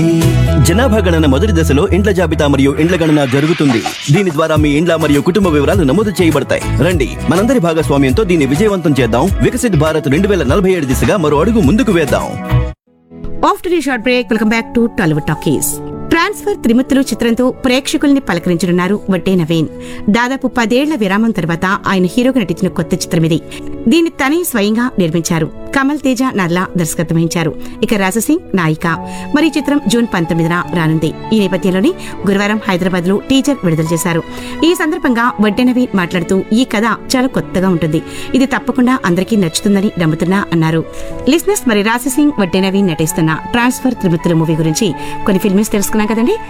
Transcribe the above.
జనాభా గణన మొదటి దశలో ఇండ్ల జాబితా మరియు ఇండ్ల గణన జరుగుతుంది దీని ద్వారా మీ ఇండ్ల మరియు కుటుంబ వివరాలు నమోదు చేయబడతాయి రండి మనందరి భాగస్వామ్యంతో దీన్ని విజయవంతం చేద్దాం వికసిత్ భారత్ రెండు వేల నలభై ఏడు దిశగా మరో అడుగు ముందుకు వేద్దాం ఆఫ్టర్ ఈ short break welcome back to Tollywood talkies transfer Trimurthulu చిత్రంతో ప్రేక్షకుల్ని పలకరించనున్నారు వడ్డే నవీన్ దాదాపు పదేళ్ల విరామం తర్వాత ఆయన హీరోగా నటించిన కొత్త చిత్రం ఇది దీన్ని తనే స్వయంగా నిర్మించారు కమల్ తేజ నర్లా దర్శకత్వం వహించారు ఇక రాజసింగ్ నాయిక మరి ఈ చిత్రం జూన్ పంతొమ్మిదిన రానుంది ఈ నేపథ్యంలోనే గురువారం హైదరాబాద్ లో టీజర్ విడుదల చేశారు ఈ సందర్భంగా వడ్డే నవీన్ మాట్లాడుతూ ఈ కథ చాలా కొత్తగా ఉంటుంది ఇది తప్పకుండా అందరికీ నచ్చుతుందని నమ్ముతున్నా అన్నారు లిస్నెస్ మరి రాజసింగ్ వడ్డే నవీన్ నటిస్తున్న ట్రాన్స్ఫర్ త్రిమూర్తుల మూవీ గురించి కొన్ని ఫిల్మ్స్ తెలుసుకున్నాం కదండి